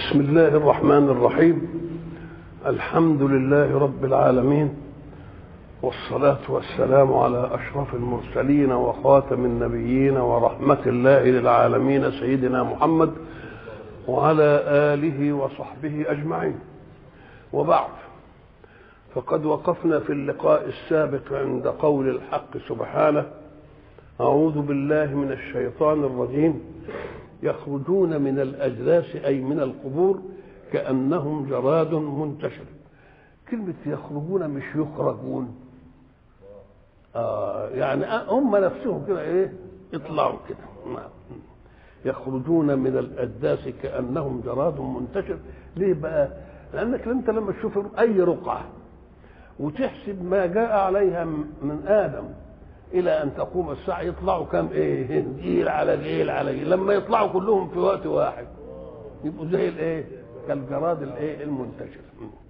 بسم الله الرحمن الرحيم الحمد لله رب العالمين والصلاة والسلام على أشرف المرسلين وخاتم النبيين ورحمة الله للعالمين سيدنا محمد وعلى آله وصحبه أجمعين وبعد فقد وقفنا في اللقاء السابق عند قول الحق سبحانه أعوذ بالله من الشيطان الرجيم يخرجون من الأجداث أي من القبور كأنهم جراد منتشر كلمة يخرجون مش يخرجون آه يعني هم نفسهم كده ايه يطلعوا كده نعم يخرجون من الأجداث كأنهم جراد منتشر ليه بقى لأنك أنت لما تشوف أي رقعة وتحسب ما جاء عليها من آدم الى ان تقوم الساعه يطلعوا كم ايه جيل على جيل على جيل لما يطلعوا كلهم في وقت واحد يبقوا زي الايه كالجراد الايه المنتشر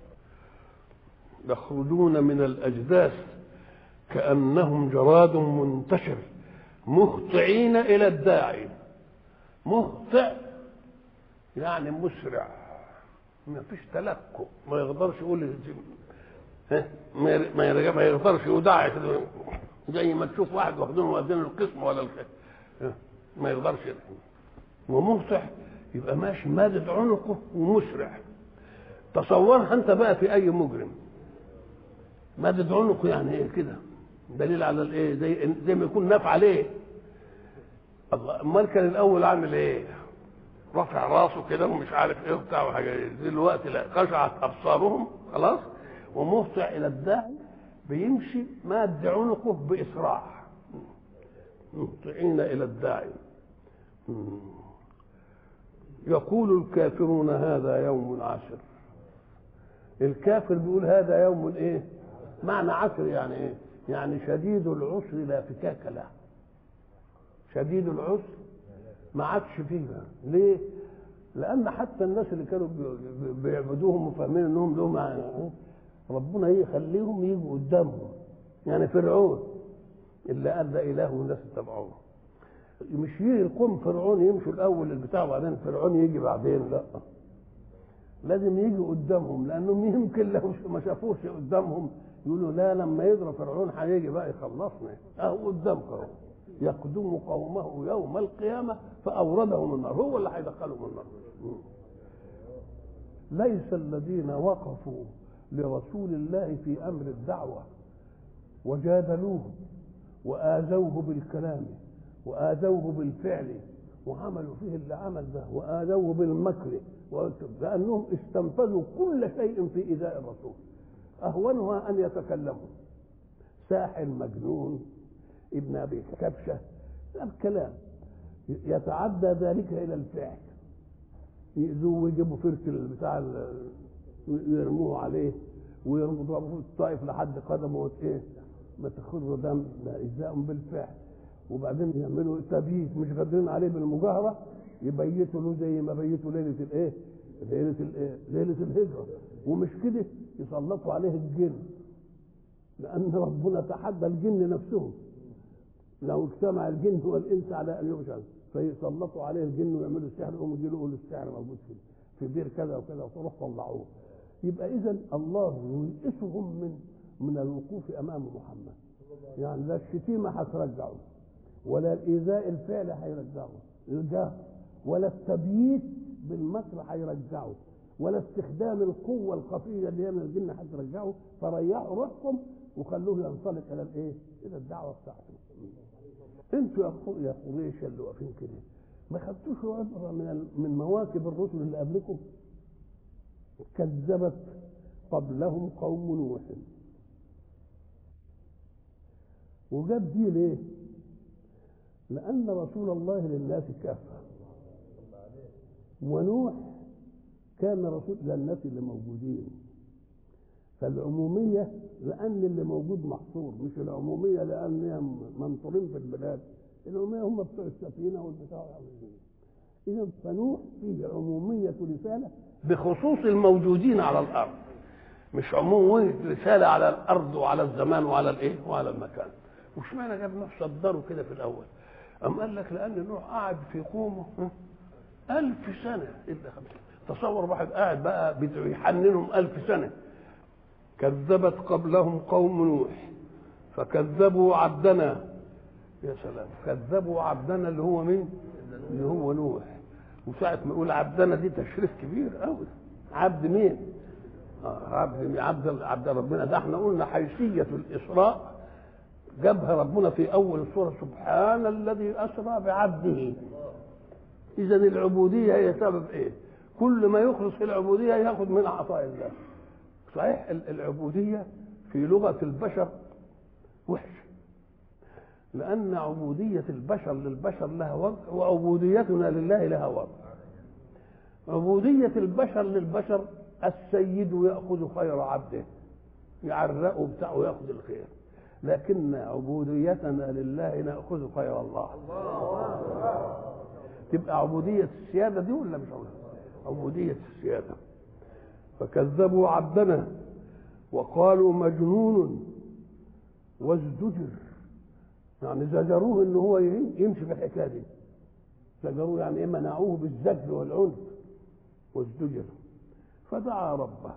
يخرجون من الاجداث كانهم جراد منتشر مهطعين الى الداعي مهطع يعني مسرع ما فيش تلكؤ ما يقدرش يقول ما يقدرش يدعي كده زي ما تشوف واحد واخدينه واخدين القسم ولا الخير ما يقدرش ومهطع يبقى ماشي مادد عنقه ومسرع تصورها انت بقى في اي مجرم مادد عنقه يعني ايه كده دليل على الايه زي زي ما يكون ناف عليه الله امال كان الاول عامل ايه رافع راسه كده ومش عارف ايه وبتاع وحاجه دلوقتي لا خشعت ابصارهم خلاص ومهطع الى الداعي بيمشي ماد عنقه بإسراع مهطعين إلى الداعي يقول الكافرون هذا يوم عسر الكافر بيقول هذا يوم ايه معنى عسر يعني ايه يعني شديد العسر لا فكاك له شديد العسر ما عادش فيها ليه لان حتى الناس اللي كانوا بيعبدوهم وفاهمين انهم لهم ربنا يخليهم يجوا قدامهم يعني فرعون اللي قال ده اله والناس اتبعوه مش يجي القوم فرعون يمشوا الاول البتاع وبعدين فرعون يجي بعدين لا لازم يجي قدامهم لانهم يمكن لو ما شافوش قدامهم يقولوا لا لما يضرب فرعون هيجي بقى يخلصنا اهو قدامكم اهو يقدم قومه يوم القيامه فاوردهم النار هو اللي هيدخلهم النار ليس الذين وقفوا لرسول الله في امر الدعوه وجادلوه واذوه بالكلام واذوه بالفعل وعملوا فيه اللي عمل ده واذوه بالمكر لانهم استنفذوا كل شيء في ايذاء الرسول اهونها ان يتكلموا ساحر مجنون ابن ابي كبشه الكلام يتعدى ذلك الى الفعل يأذوه ويجيبوا فرس بتاع يرموه عليه ويضربوه في الطائف لحد قدمه ايه ما تخر دم ده اجزاء بالفعل وبعدين يعملوا تبييت مش قادرين عليه بالمجاهره يبيتوا له زي ما بيتوا ليله الايه؟ ليله الايه؟ ليله الهجره ومش كده يسلطوا عليه الجن لان ربنا تحدى الجن نفسهم لو اجتمع الجن والانس على ان يغشى فيسلطوا عليه الجن ويعملوا السحر يقوموا يجي يقولوا السحر موجود في في بير كذا وكذا وتروح طلعوه يبقى اذا الله ييئسهم من من الوقوف امام محمد يعني لا الشتيمه هترجعه ولا الايذاء الفعل هيرجعه الجهر ولا التبييت بالمكر هيرجعه ولا استخدام القوه الخفيه اللي هي من الجن هترجعه فريحوا روحكم وخلوه ينطلق الى الايه؟ الى الدعوه بتاعته. انتوا يا قريش اللي واقفين كده ما خدتوش عبره من من مواكب الرسل اللي قبلكم؟ كذبت قبلهم قوم نوح وجاب دي ليه لأن رسول الله للناس كافة ونوح كان رسول للناس اللي موجودين فالعمومية لأن اللي موجود محصور مش العمومية لأنهم منصورين في البلاد العمومية هم بتوع السفينة والبتاع إذا فنوح فيه عمومية رسالة بخصوص الموجودين على الارض مش عموم رساله على الارض وعلى الزمان وعلى الايه وعلى المكان وش معنى جاب نوح صدره كده في الاول أم قال لك لأن نوح قعد في قومه ألف سنة إلا خمسة تصور واحد قاعد بقى يحننهم ألف سنة كذبت قبلهم قوم نوح فكذبوا عبدنا يا سلام كذبوا عبدنا اللي هو مين؟ اللي هو نوح وساعة ما يقول عبدنا دي تشريف كبير قوي عبد مين؟ آه عبد عبد عبد ربنا ده احنا قلنا حيثية الإسراء جابها ربنا في أول السورة سبحان الذي أسرى بعبده إذا العبودية هي سبب إيه؟ كل ما يخلص في العبودية ياخذ من عطاء الله صحيح العبودية في لغة البشر وحش لأن عبودية البشر للبشر لها وضع وعبوديتنا لله لها وضع عبودية البشر للبشر السيد يأخذ خير عبده يعرقه بتاعه ويأخذ الخير لكن عبوديتنا لله نأخذ خير الله تبقى عبودية السيادة دي ولا مش عبودية عبودية السيادة فكذبوا عبدنا وقالوا مجنون وازدجر يعني زجروه ان هو يمشي في الحكايه دي زجروه يعني ايه منعوه بالزجر والعنف وازدجر فدعا ربه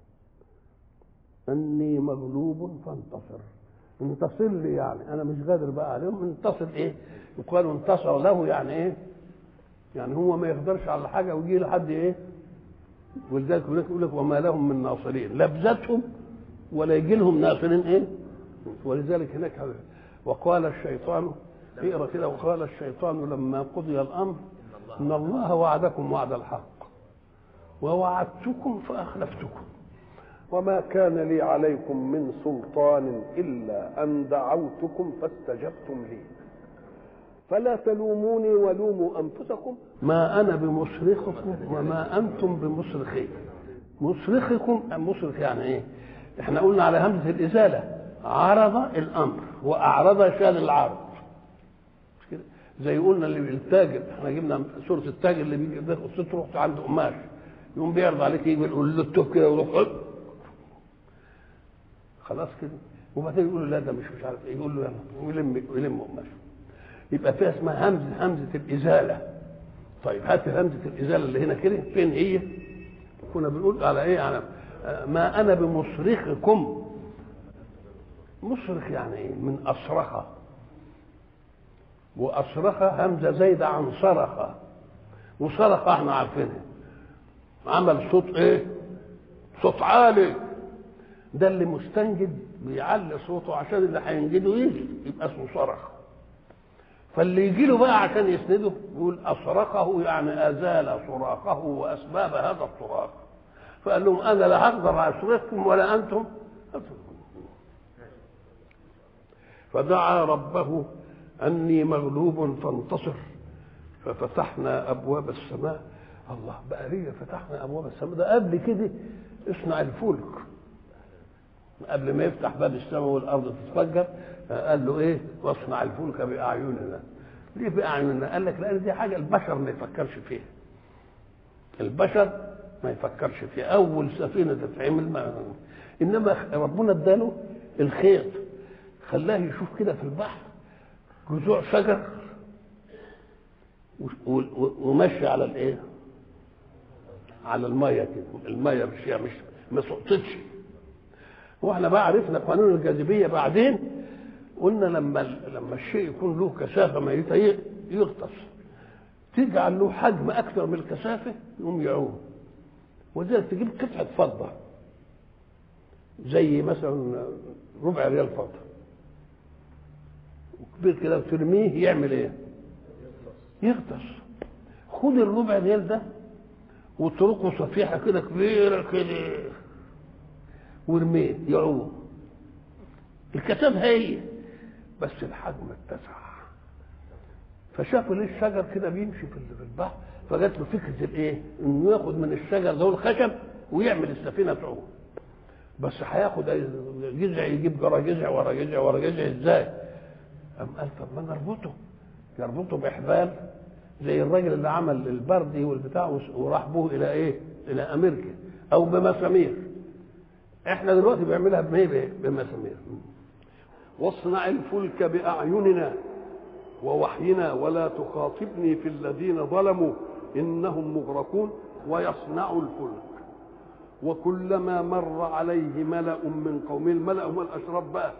اني مغلوب فانتصر انتصر لي يعني انا مش قادر بقى عليهم انتصر ايه يقال انتصر له يعني ايه يعني هو ما يقدرش على حاجه ويجي له حد ايه ولذلك يقول لك وما لهم من ناصرين لا بذاتهم ولا يجي لهم ناصرين ايه ولذلك هناك وقال الشيطان اقرا كده وقال الشيطان لما قضي الامر ان الله وعدكم وعد الحق ووعدتكم فاخلفتكم وما كان لي عليكم من سلطان الا ان دعوتكم فاستجبتم لي فلا تلوموني ولوموا انفسكم ما انا بمصرخكم وما انتم بمصرخي مصرخكم مصرخ يعني ايه احنا قلنا على همزه الازاله عرض الامر واعرض شان العرض مش كده زي قلنا اللي التاجر احنا جبنا سوره التاجر اللي بيجي ده قصته رحت عند قماش يقوم بيعرض عليك يجي يقول له التوب كده ويروح خلاص كده وبعدين يقول له لا ده مش مش عارف ايه يقول له يلا ويلم يلم قماش يبقى فيها اسمها همزه همزه الازاله طيب هات همزه الازاله اللي هنا كده فين هي كنا بنقول على ايه على ما انا بمصرخكم مصرخ يعني ايه من اصرخ واصرخ همزه زايده عن صرخ وصرخ احنا عارفينها عمل صوت ايه صوت عالي ده اللي مستنجد بيعلي صوته عشان اللي هينجده يجي يبقى اسمه صرخ فاللي يجي له بقى عشان يسنده يقول اصرخه يعني ازال صراخه واسباب هذا الصراخ فقال لهم انا لا هقدر اصرخكم ولا انتم فدعا ربه اني مغلوب فانتصر ففتحنا ابواب السماء الله بقى ليه فتحنا ابواب السماء ده قبل كده اصنع الفلك قبل ما يفتح باب السماء والارض تتفجر قال له ايه واصنع الفلك باعيننا ليه باعيننا قال لك لان دي حاجه البشر ما يفكرش فيها البشر ما يفكرش فيها اول سفينه تتعمل ما انما ربنا اداله الخيط خلاه يشوف كده في البحر جذوع شجر ومشي على الايه على الميه كده الميه مش مش ما سقطتش واحنا بقى عرفنا قانون الجاذبيه بعدين قلنا لما لما الشيء يكون له كثافه ميته يغطس تجعل له حجم اكثر من الكثافه يقوم يعوم وذلك تجيب قطعه فضه زي مثلا ربع ريال فضه وكبير كده وترميه يعمل ايه؟ يغطس خد الربع ريال ده واتركه صفيحه كده كبيره كده ورميه يعوم الكثافه هي بس الحجم اتسع فشافوا ليه الشجر كده بيمشي في البحر فجات له فكره الايه؟ انه ياخد من الشجر ده الخشب ويعمل السفينه تعوم بس هياخد جذع يجيب ورا جذع ورا جذع ورا جذع ازاي؟ قام قال طب ما نربطه يربطه باحبال زي الراجل اللي عمل البردي والبتاع وراح به الى ايه؟ الى امريكا او بمسامير احنا دلوقتي بنعملها بايه؟ بمسامير واصنع الفلك باعيننا ووحينا ولا تخاطبني في الذين ظلموا انهم مغرقون ويصنع الفلك وكلما مر عليه ملأ من قومه الملأ هم الأشراف بقى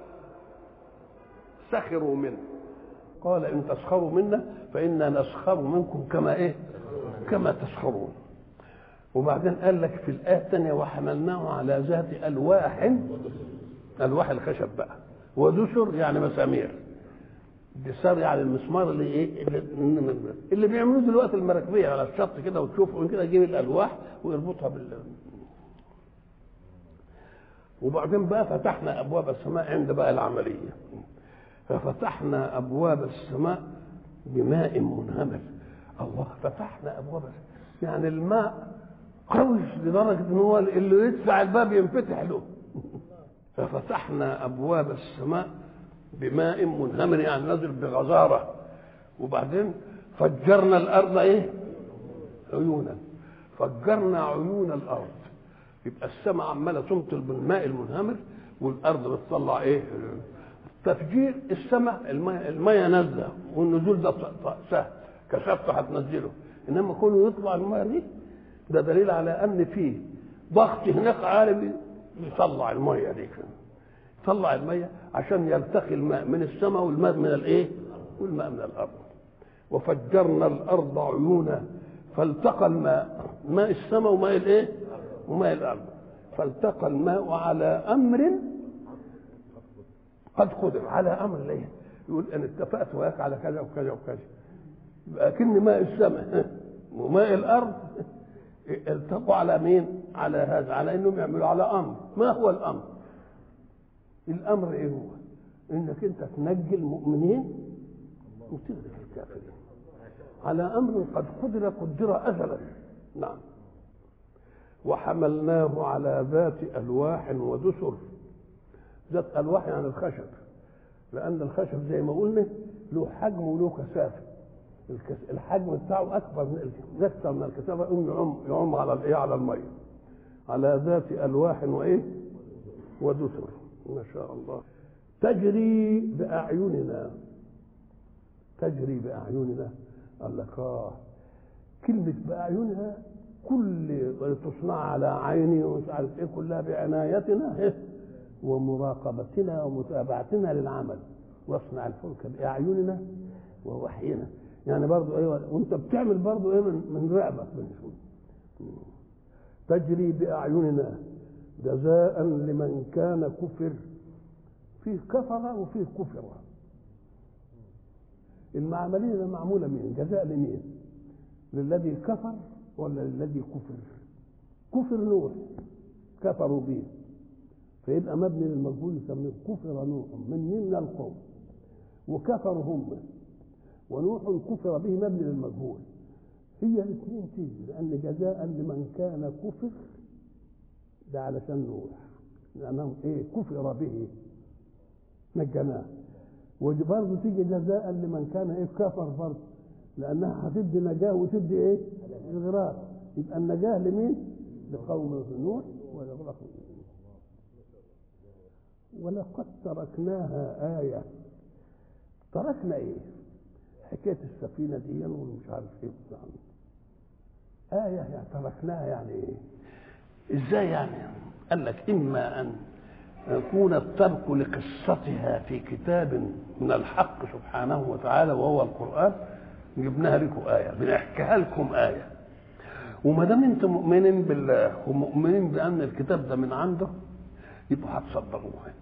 سخروا منه قال إن تسخروا منا فإنا نسخر منكم كما إيه كما تسخرون وبعدين قال لك في الآية الثانية وحملناه على ذات ألواح ألواح الخشب بقى ودسر يعني مسامير دسار يعني المسمار اللي ايه اللي, اللي بيعملوه دلوقتي المراكبيه على الشط كده وتشوفوا كده يجيب الالواح ويربطها بال وبعدين بقى فتحنا ابواب السماء عند بقى العمليه ففتحنا ابواب السماء بماء منهمر الله فتحنا ابواب السماء يعني الماء قوي لدرجه ان هو اللي يدفع الباب ينفتح له ففتحنا ابواب السماء بماء منهمر يعني نزل بغزاره وبعدين فجرنا الارض ايه عيونا فجرنا عيون الارض يبقى السماء عماله تمطر بالماء المنهمر والارض بتطلع ايه تفجير السماء الماء الماء نازله والنزول ده سهل كشفته هتنزله انما كونه يطلع الماء دي ده دليل على ان في ضغط هناك عالي يطلع الميه دي يطلع الميه عشان يلتقي الماء من السماء والماء من الايه؟ والماء من الارض وفجرنا الارض عيونا فالتقى الماء ماء السماء وماء الايه؟ وماء الارض فالتقى الماء على امر قد قدر على امر ليه؟ يقول انا اتفقت وياك على كذا وكذا وكذا لكن ماء السماء وماء الارض التقوا على مين؟ على هذا على انهم يعملوا على امر ما هو الامر؟ الامر ايه هو؟ انك انت تنجي المؤمنين وتغرق الكافرين على امر قد قدر قدر ازلا نعم وحملناه على ذات الواح ودسر ذات الواح يعني الخشب لان الخشب زي ما قلنا له حجم وله كثافه الحجم بتاعه اكبر من اكثر من الكثافه يقوم يعم يعم على الايه على الميه على ذات الواح وايه ودسر ما شاء الله تجري باعيننا تجري باعيننا قال لك اه كلمه باعيننا كل تصنع على عيني ومش عارف ايه كلها بعنايتنا إيه؟ ومراقبتنا ومتابعتنا للعمل واصنع الفلك باعيننا ووحينا يعني برضو ايوه وانت بتعمل برضو ايه من, من رعبك من تجري باعيننا جزاء لمن كان كفر فيه كفر وفيه كفر المعملية معمولة مين جزاء لمين للذي كفر ولا للذي كفر كفر نوح كفروا به فيبقى مبني للمجهول يسميه كفر نوح من من القوم وكفروا هم ونوح كفر به مبني للمجهول هي الاثنين تيجي لان جزاء لمن كان كفر ده علشان نوح لانه ايه كفر به نجناه وبرضه تيجي جزاء لمن كان ايه كفر برضه لانها هتدي نجاه وتدي ايه اغراق يبقى النجاه لمين لقوم نوح ويغرق ولقد تركناها آية تركنا ايه حكاية السفينة دي ومش عارف ايه بتاع آية يعني تركناها يعني ايه ازاي يعني قال لك اما ان يكون الترك لقصتها في كتاب من الحق سبحانه وتعالى وهو القرآن جبناها لكم آية بنحكيها لكم آية وما دام انتم مؤمنين بالله ومؤمنين بأن الكتاب ده من عنده يبقوا هتصدقوها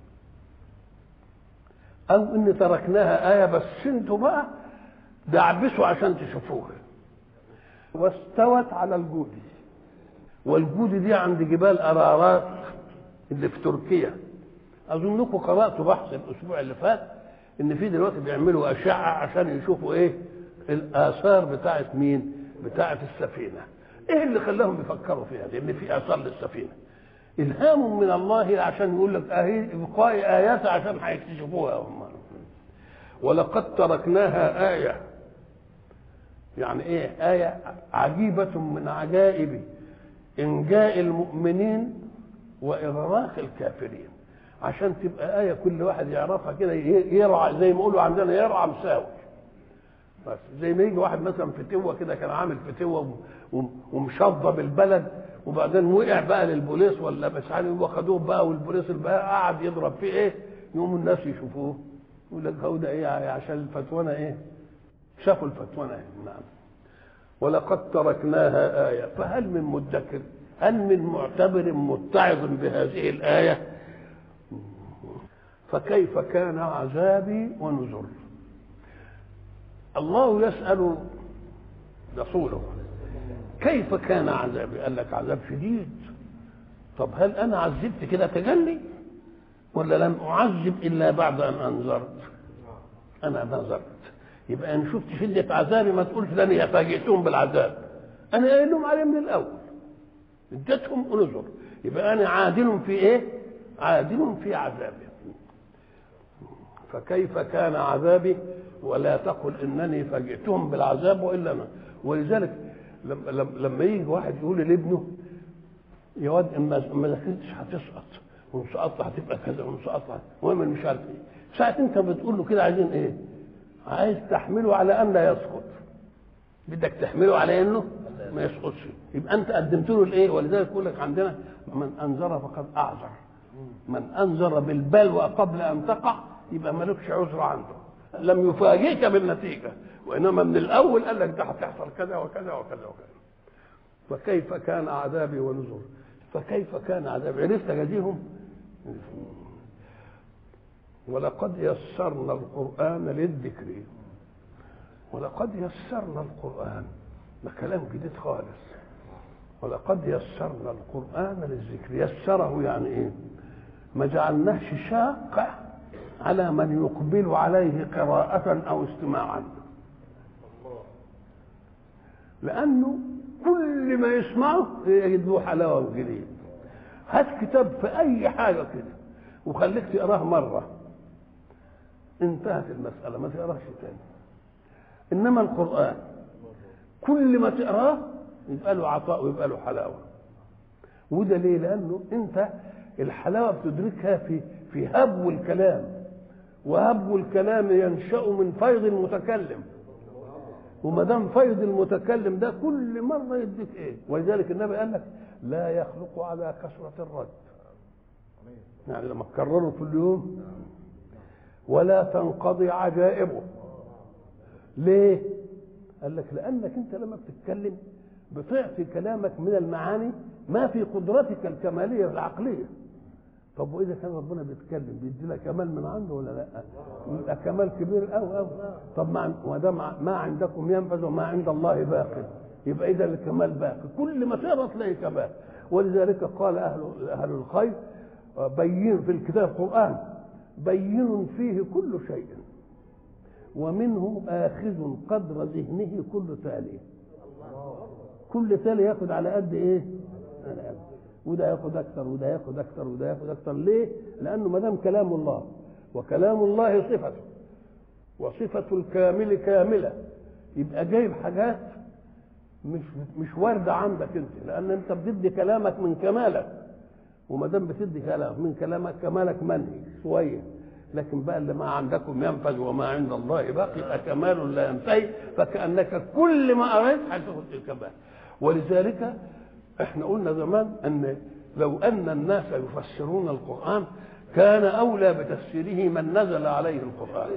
أو إن تركناها آية بس انتوا بقى دعبسوا عشان تشوفوها واستوت على الجودي والجودي دي عند جبال أرارات اللي في تركيا اظنكم قراتوا بحث الاسبوع اللي فات ان في دلوقتي بيعملوا اشعه عشان يشوفوا ايه الاثار بتاعت مين بتاعت السفينه ايه اللي خلاهم يفكروا فيها لان في اثار للسفينه الهام من الله عشان يقول لك اهي ابقاء ايات عشان هيكتشفوها هم ولقد تركناها ايه يعني ايه ايه عجيبه من عجائب انجاء المؤمنين واغراق الكافرين عشان تبقى آية كل واحد يعرفها كده يرعى زي ما يقولوا عندنا يرعى مساوي بس زي ما يجي واحد مثلا فتوه كده كان عامل فتوه ومشضب البلد وبعدين وقع بقى للبوليس ولا مش عارف واخدوه بقى والبوليس بقى قعد يضرب فيه ايه يقوم الناس يشوفوه يقول لك هو ده ايه عشان الفتوانه ايه شافوا الفتوانه ايه نعم ولقد تركناها آية فهل من مدكر هل من معتبر متعظ بهذه الآية فكيف كان عذابي ونذر الله يسأل رسوله كيف كان عذابي قال لك عذاب شديد طب هل أنا عذبت كده تجلي ولا لم أعذب إلا بعد أن أنذرت أنا نذرت يبقى ان شفت شده عذابي ما تقولش ده انا فاجئتهم بالعذاب انا قايل لهم عليه من الاول اديتهم نذر يبقى انا عادل في ايه عادل في عذابي فكيف كان عذابي ولا تقل انني فاجئتهم بالعذاب والا أنا. ولذلك لما لما يجي واحد يقول لابنه يا واد اما ما ذاكرتش هتسقط وان سقطت هتبقى كذا وان سقطت المهم مش عارف ايه ساعه انت بتقول له كده عايزين ايه؟ عايز تحمله على ان لا يسقط بدك تحمله على انه ما يسقطش يبقى انت قدمت له الايه ولذلك يقول لك عندنا من انذر فقد اعذر من انذر بالبلوى قبل ان تقع يبقى مالكش عذر عنده لم يفاجئك بالنتيجه وانما من الاول قال لك ده هتحصل كذا وكذا وكذا وكذا فكيف كان عذابي ونذر فكيف كان عذابي عرفت جزيهم ولقد يسرنا القرآن للذكر ولقد يسرنا القرآن ده كلام جديد خالص ولقد يسرنا القرآن للذكر يسره يعني ايه ما جعلناش شاق على من يقبل عليه قراءة أو استماعا لأنه كل ما يسمعه يجد له حلاوة جديد هات كتاب في أي حاجة كده وخليك تقراه مرة انتهت المسألة ما تقراش تاني إنما القرآن كل ما تقراه يبقى له عطاء ويبقى له حلاوة وده ليه؟ لأنه أنت الحلاوة بتدركها في في هبو الكلام وهبو الكلام ينشأ من فيض المتكلم وما دام فيض المتكلم ده كل مرة يديك إيه؟ ولذلك النبي قال لك لا يخلق على كثرة الرد يعني لما تكرره كل يوم ولا تنقضي عجائبه ليه قال لك لانك انت لما بتتكلم بتعطي كلامك من المعاني ما في قدرتك الكماليه العقليه طب واذا كان ربنا بيتكلم بيدي لك كمال من عنده ولا لا يبقى كمال كبير قوي قوي طب ما وما دام ما عندكم ينفذ وما عند الله باق يبقى اذا الكمال باقي كل ما تقرا تلاقي كمال ولذلك قال اهل اهل الخير بين في الكتاب القران بين فيه كل شيء ومنه آخذ قدر ذهنه كل تالي كل تالي ياخد على قد ايه على قد وده ياخد اكثر وده ياخد اكثر وده ياخد اكثر ليه لانه ما دام كلام الله وكلام الله صفته وصفة الكامل كاملة يبقى جايب حاجات مش مش واردة عندك انت لان انت بتدي كلامك من كمالك وما دام بتدي كلام من كلامك كمالك منهي شويه لكن بقى اللي ما عندكم ينفذ وما عند الله باقي يبقى كمال لا ينتهي فكانك كل ما قريت هتاخد الكمال ولذلك احنا قلنا زمان ان لو ان الناس يفسرون القران كان اولى بتفسيره من نزل عليه القران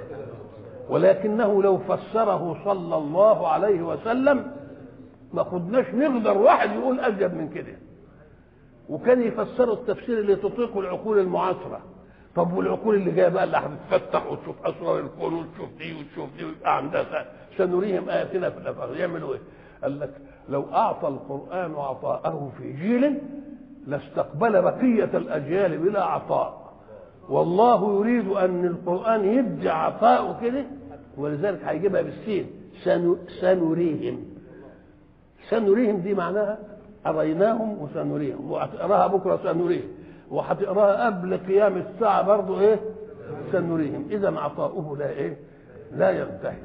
ولكنه لو فسره صلى الله عليه وسلم ما خدناش نقدر واحد يقول ازيد من كده وكان يفسروا التفسير اللي تطيق العقول المعاصره طب والعقول اللي جايه بقى اللي هتتفتح وتشوف اسرار الكون وتشوف دي وتشوف دي ويبقى عندها سنريهم اياتنا في الافاق يعملوا ايه؟ قال لك لو اعطى القران عطاءه في جيل لاستقبل بقيه الاجيال بلا عطاء والله يريد ان القران يدي عطاءه كده ولذلك هيجيبها بالسين سنريهم سنريهم دي معناها أريناهم وسنريهم وهتقراها بكرة سنريهم وهتقراها قبل قيام الساعة برضو إيه سنريهم إذا عطاؤه لا إيه لا ينتهي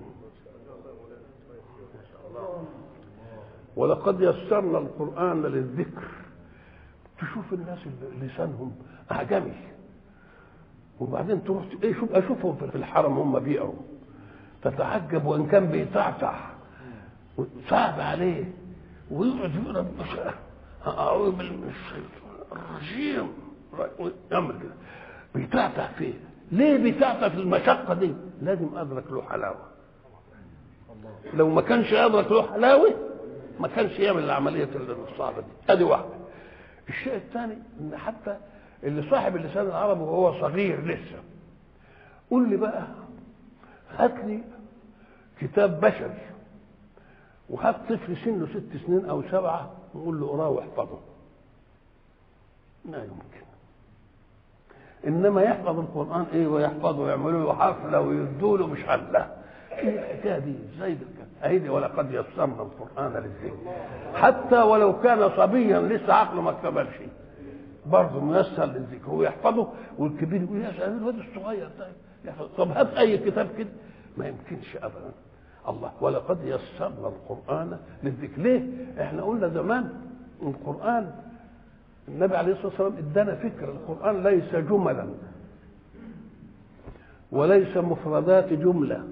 ولقد يسرنا القرآن للذكر تشوف الناس اللي لسانهم أعجمي وبعدين تروح ايه شوف اشوفهم في الحرم هم بيقروا تتعجب وان كان بيتعتع صعب عليه ويقعد يقرا اعوذ بالله من الشيطان الرجيم يعمل كده بيتعتع فيه ليه بيتعتع في المشقه دي لازم ادرك له حلاوه لو ما كانش ادرك له حلاوه ما كانش يعمل العمليه الصعبه دي ادي واحده الشيء الثاني ان حتى اللي صاحب اللسان العربي وهو صغير لسه قول لي بقى هات لي كتاب بشري وهات طفل سنه ست سنين او سبعه وقول له اقراه واحفظه لا يمكن انما يحفظ القران ايه ويحفظه ويعملوا له حفله ويدوا له مش حله ايه الحكايه دي ازاي ده اهدي ولقد يسرنا القران للذكر حتى ولو كان صبيا لسه عقله ما اكتملش برضه ميسر للذكر هو يحفظه والكبير يقول يا سلام الواد الصغير ده يحفظ طب هات اي كتاب كده ما يمكنش ابدا الله ولقد يسرنا القران للذكر ليه؟ احنا قلنا زمان القران النبي عليه الصلاه والسلام ادانا فكر القران ليس جملا وليس مفردات جمله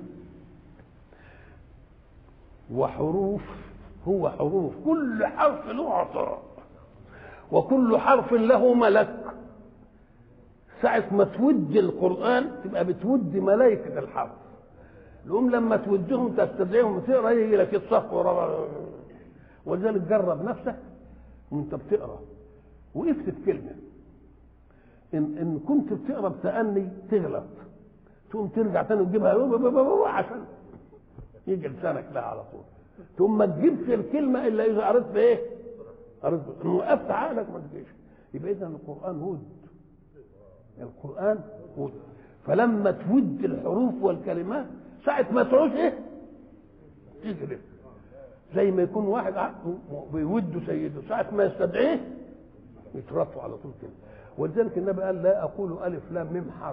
وحروف هو حروف كل حرف له عطاء وكل حرف له ملك ساعة ما تود القرآن تبقى بتود ملائكة الحرف الأم لما تودهم تستدعيهم تقرا يجي لك الصف ورا ولذلك جرب نفسك وانت بتقرا وقفت في كلمة إن إن كنت بتقرا بتأني تغلط تقوم ترجع تاني وتجيبها عشان يجي لسانك لها على طول ثم ما تجيبش الكلمة إلا إذا قريت بإيه؟ قريت إن وقفت عقلك ما تجيش يبقى إذا القرآن هود القرآن هود فلما تود الحروف والكلمات ساعة ما تعوز إيه؟ تجري زي ما يكون واحد بيود سيده ساعة ما يستدعيه يترفع على طول كده ولذلك النبي قال لا أقول ألف لام ميم حرف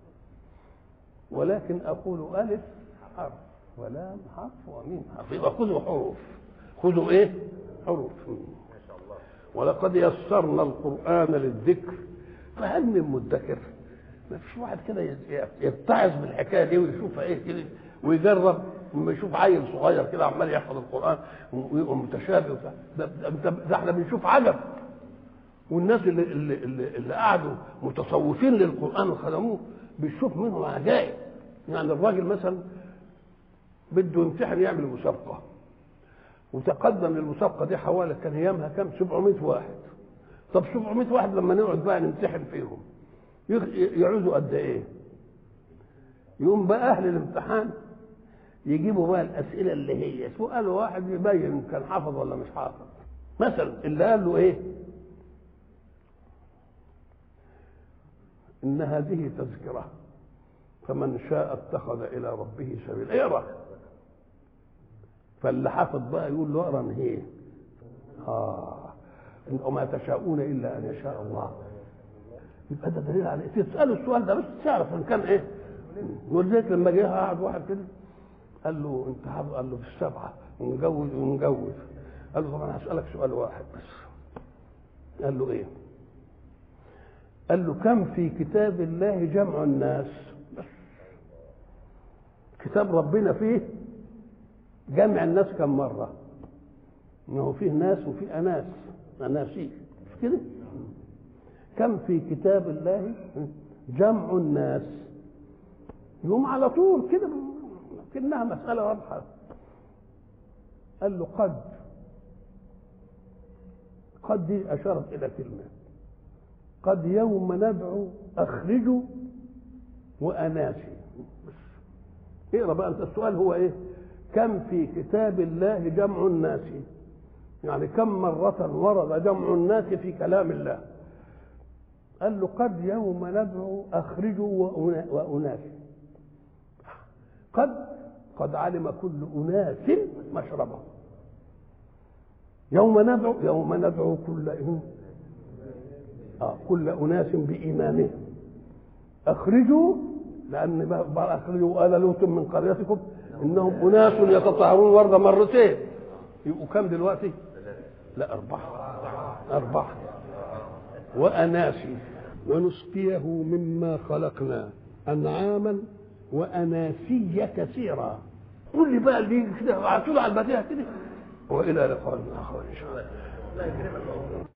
ولكن أقول ألف حرف ولام حرف وميم حرف يبقى خذوا حروف خذوا ايه حروف ولقد يسرنا القرآن للذكر فهل من مدكر ما فيش واحد كده يتعظ بالحكايه دي ويشوفها ايه كده ويجرب لما يشوف عيل صغير كده عمال يحفظ القران ويبقى متشابه ده, ده, ده احنا بنشوف عجب والناس اللي اللي, اللي, اللي قعدوا متصوفين للقران وخدموه بيشوف منهم عجائب يعني الراجل مثلا بده يمتحن يعمل مسابقة وتقدم للمسابقة دي حوالي كان أيامها كام 700 واحد طب 700 واحد لما نقعد بقى نمتحن فيهم يعوزوا قد إيه؟ يقوم بقى أهل الامتحان يجيبوا بقى الأسئلة اللي هي سؤال واحد يبين كان حافظ ولا مش حافظ مثلا اللي قال له إيه؟ إن هذه تذكرة فمن شاء اتخذ إلى ربه سبيلا اقرأ فاللي حافظ بقى يقول له اقرا ايه اه وما تشاءون الا ان يشاء الله يبقى ده دليل على إيه؟ تساله السؤال ده بس تعرف ان كان ايه ولذلك لما جه قعد واحد كده قال له انت حافظ قال له في السبعه ونجوز ونجوز قال له طبعا هسالك سؤال واحد بس قال له ايه قال له كم في كتاب الله جمع الناس بس كتاب ربنا فيه جمع الناس كم مرة انه فيه ناس وفيه اناس اناسيس مش كده كم في كتاب الله جمع الناس يقوم على طول كده كأنها مسألة واضحة قال له قد قد دي أشارت إلى كلمة قد يوم ندعو أخرجوا وأناسي اقرا بقى انت السؤال هو ايه كم في كتاب الله جمع الناس يعني كم مرة ورد جمع الناس في كلام الله قال له قد يوم ندعو أخرجوا وأناس قد قد علم كل أناس مشربهم يوم ندعو يوم ندعو كل آه كل أناس بإيمانهم أخرجوا لأن أخرجوا آل لوط من قريتكم إنهم أناس يتطهرون وردة مرتين يبقوا كم دلوقتي؟ لا أربعة أربعة وأناسي ونسقيه مما خلقنا أنعاما واناسي كثيرا قول لي بقى اللي يجي كده على طول على البديهه كده والى لقاء اخر ان شاء الله